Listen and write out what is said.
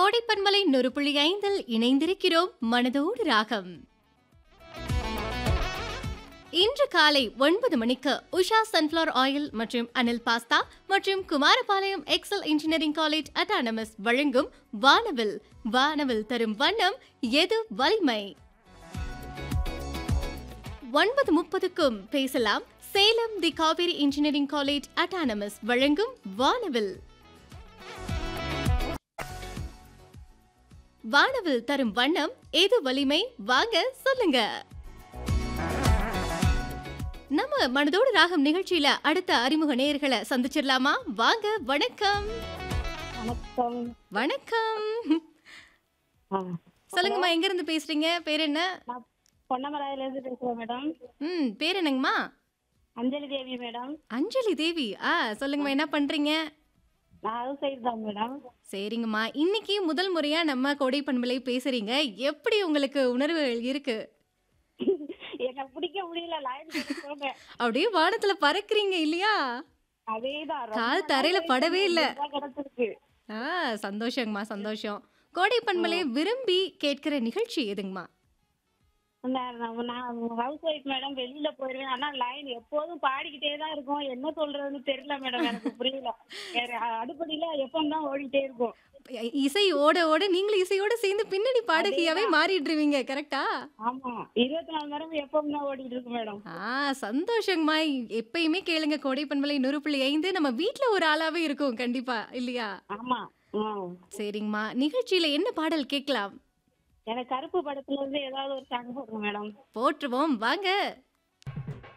கோடைப்பன்மலை நொறு புள்ளி ஐந்தில் இணைந்திருக்கிறோம் மனதோடு ராகம் இன்று காலை ஒன்பது மணிக்கு உஷா சன்ஃப்ளவர் ஆயில் மற்றும் அனில் பாஸ்தா மற்றும் Kumarapalayam Excel engineering college autonomous வழங்கும் வானவில் வானவில் தரும் வண்ணம் எது வலிமை ஒன்பது முப்பதுக்கும் பேசலாம் Salem the Kaveri engineering college autonomous வழங்கும் வானவில் வானவில் தரும் வண்ணம் எது வலிமை வாங்க சொல்லுங்க நம்ம மனதோடு ராகம் நிகழ்ச்சியில அடுத்த அறிமுக நேயர்களை சந்திச்சிடலாமா வாங்க வணக்கம் வணக்கம் வணக்கம் ஆ, சொல்லுங்கம்மா எங்க இருந்து பேசுறீங்க பேர் என்ன நான் பொன்னமராயில இருந்து பேசுறேன் மேடம் ம் பேர் என்னங்கம்மா அஞ்சலி தேவி மேடம் அஞ்சலி தேவி ஆ சொல்லுங்கம்மா என்ன பண்றீங்க நான் ஹவுஸ் ஒய்ஃப் தான் மேடம் சரிங்கம்மா இன்னைக்கு முதல் முறையா நம்ம கோடை பண்பலை பேசுறீங்க எப்படி உங்களுக்கு உணர்வுகள் இருக்கு எனக்கு பிடிக்க முடியல லைன் சொல்றேன் அப்படியே வானத்துல பறக்குறீங்க இல்லையா அதேதான் ரொம்ப கால் நாள் தரையில கழிச்சு படவே இல்ல. இதுதான் கிடைச்சிருக்கு ஆ சந்தோஷங்கம்மா சந்தோஷம் கோடை பண்பலை விரும்பி கேட்கிற நிகழ்ச்சி எதுங்கம்மா நான் நான் நான் ஹவுஸ் ஒய்ஃப் மேடம் வெளியில போயிருவேன் ஆனா லைன் எப்போதும் பாடிக்கிட்டே தான் இருக்கும் என்ன சொல்றதுன்னு தெரியல மேடம் எனக்கு புரியல வேற அடுப்படியில எப்பவும் தான் ஓடிட்டே இருக்கும் இசை ஓட ஓட நீங்களும் இசையோட சேர்ந்து பின்னணி பாடகியாவே மாறிடுவீங்க கரெக்டா ஆமா இருபத்தி நாலு நேரம் எப்பவும் தான் ஓடிட்டு இருக்கு மேடம் ஆ சந்தோஷங்கம்மா எப்பயுமே கேளுங்க கோடை பண்பலை நூறு புள்ளி ஐந்து நம்ம வீட்ல ஒரு ஆளாவே இருக்கும் கண்டிப்பா இல்லையா ஆமா ம். சரிங்கம்மா நிகழ்ச்சியில என்ன பாடல் கேட்கலாம் எனக்கு கருப்பு படத்துல இருந்து ஏதாவது ஒரு சாங் போடுங்க மேடம் போற்றுவோம் வாங்க